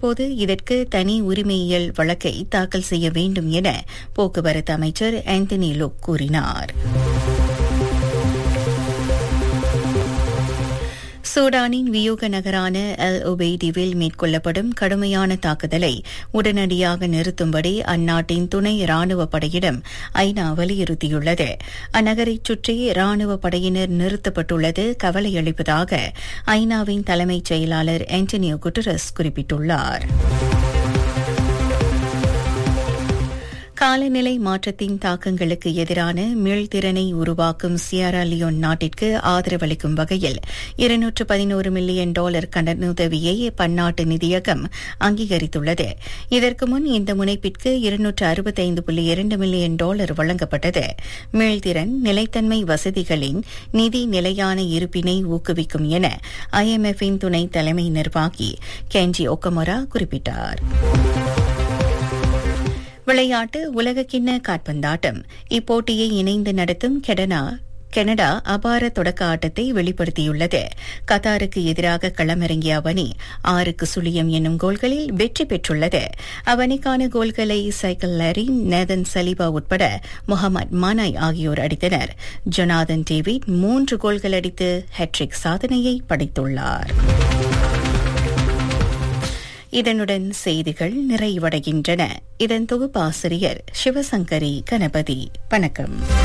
தற்போது இதற்கு தனி உரிமையியல் வழக்கை தாக்கல் செய்ய வேண்டும் என போக்குவரத்து அமைச்சர் ஆந்தனி லுக் கூறினார் சூடானின் வியூக நகரான அல் ஒபெய்டிவில் மேற்கொள்ளப்படும் கடுமையான தாக்குதலை உடனடியாக நிறுத்தும்படி அந்நாட்டின் துணை ராணுவ படையிடம் ஐநா வலியுறுத்தியுள்ளது அந்நகரைச் சுற்றி ராணுவ படையினர் நிறுத்தப்பட்டுள்ளது கவலையளிப்பதாக ஐநாவின் தலைமைச் செயலாளர் ஆண்டனியோ குட்டரஸ் குறிப்பிட்டுள்ளார் காலநிலை மாற்றத்தின் தாக்கங்களுக்கு எதிரான மீள்திறனை உருவாக்கும் சியாரா லியோன் நாட்டிற்கு ஆதரவளிக்கும் வகையில் இருநூற்று பதினோரு மில்லியன் டாலர் கடனுதவியை பன்னாட்டு நிதியகம் அங்கீகரித்துள்ளது இதற்கு முன் இந்த முனைப்பிற்கு இருநூற்று அறுபத்தைந்து புள்ளி இரண்டு மில்லியன் டாலர் வழங்கப்பட்டது மீள்திறன் நிலைத்தன்மை வசதிகளின் நிதி நிலையான இருப்பினை ஊக்குவிக்கும் என ஐஎம்எஃப்பின் துணை தலைமை நிர்வாகி கெஞ்சி ஒக்கமொரா குறிப்பிட்டார் விளையாட்டு உலகக்கிண்ண காற்பந்தாட்டம் இப்போட்டியை இணைந்து நடத்தும் கெடனா கனடா அபார தொடக்க ஆட்டத்தை வெளிப்படுத்தியுள்ளது கத்தாருக்கு எதிராக களமிறங்கிய அவனி ஆறுக்கு சுழியம் என்னும் கோல்களில் வெற்றி பெற்றுள்ளது அவனிக்கான கோல்களை சைக்கிள் லாரி நேதன் சலீபா உட்பட முகமது மானாய் ஆகியோர் அடித்தனர் ஜொனாதன் டேவிட் மூன்று கோல்கள் அடித்து ஹெட்ரிக் சாதனையை படைத்துள்ளார் இதனுடன் செய்திகள் நிறைவடைகின்றன இதன் தொகுப்பாசிரியர் சிவசங்கரி கணபதி வணக்கம்